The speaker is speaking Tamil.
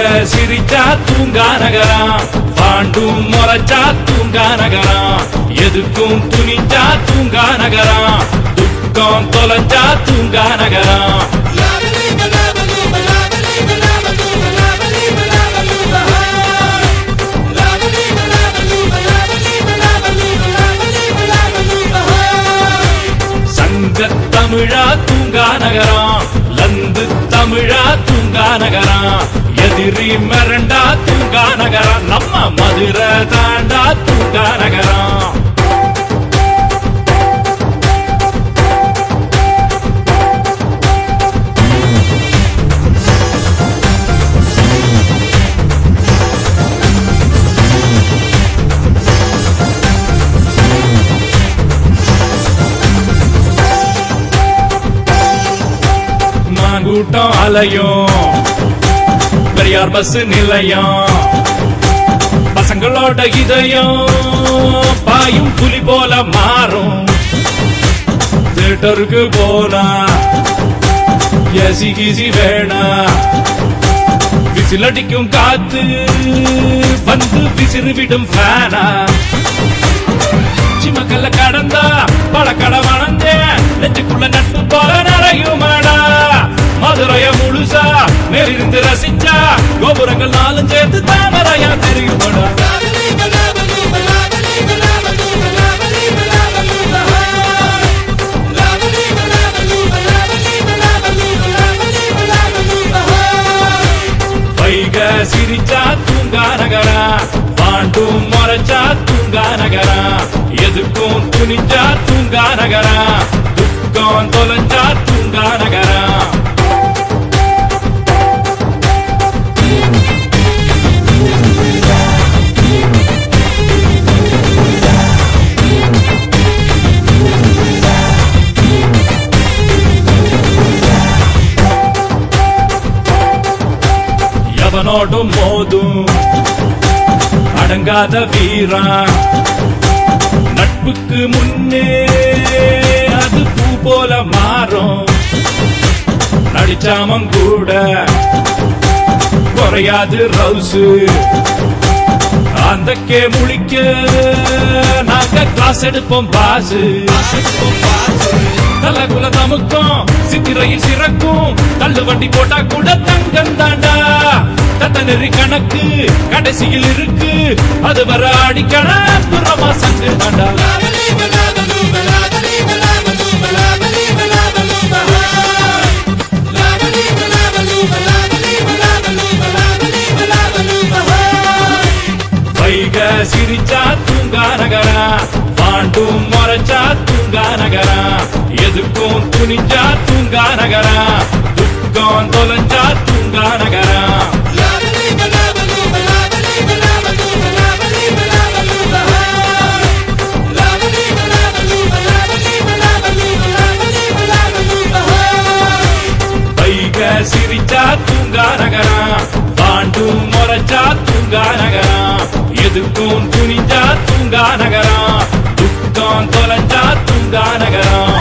சிரிச்சா தூங்கா நகரம் பாண்டும் முறைச்சா தூங்கா நகரம் எதுக்கும் துணிச்சா தூங்கா நகரம் துக்கம் தொலைஞ்சா தூங்கா நகரம் சங்க தமிழா தூங்கா நகரம் லந்து தமிழா தூங்கா நகரம் எதிரி மிரண்டா தூங்கா நகரம் நம்ம மதுரை தாண்டா தூங்கா நகரம் மாங்கூட்டம் அலையும் பெரியார் பஸ் நிலையம் பசங்களோட இதயம் பாயும் புலி போல மாறும் தியேட்டருக்கு போனா எசி கிசி வேணா விசில் அடிக்கும் காத்து வந்து விசிறு விடும் ஃபேனா சிமக்கல்ல கடந்தா பழக்கட வளர்ந்தேன் நெஞ்சுக்குள்ள நட்பு போல நிறையுமாடா மதுரைய முழுசா மேலிருந்து ரசிச்சா கோபுரங்கள் நாளும் சேர்ந்து தாமரையா தெரியுமாடா வைக சிரிச்சா தூங்கா நகரா பாண்டும் முறைச்சா தூங்கா நகரா எதுக்கும் துணிச்சா தூங்கா நகரா துக்கம் தொலைஞ்சா தூங்கா நகரா எவனோடும் மோதும் அடங்காத வீரா நட்புக்கு முன்னே அது பூ போல மாறும் நடிச்சாமம் கூட குறையாது ரவுசு அந்தக்கே முழிக்க நாங்க கிளாஸ் எடுப்போம் பாசு தலகுல தமுக்கும் சித்திரையில் சிறக்கும் தள்ளு வண்டி போட்டா கூட தங்கம் தாண்டா தத்த நெறி கணக்கு கடைசியில் இருக்கு அது வர அடிக்கண புறமா சங்கு தாண்டா வைக சிரிச்சா தூங்கா நகரா பாண்டும் முறைச்சா தூங்கா நகரா எதுக்கும் துணிஞ்சா தூங்கா நகரா துக்கம் தொலைஞ்சா தூங்கா நகரா வைக சிரிச்சா தூங்கா நகரா பாண்டும் முறைச்சா தூங்கா நகரா எதுக்கும் துணிஞ்சா தூங்கா நகரா துக்கம் தொலைஞ்சா தூங்கா நகரா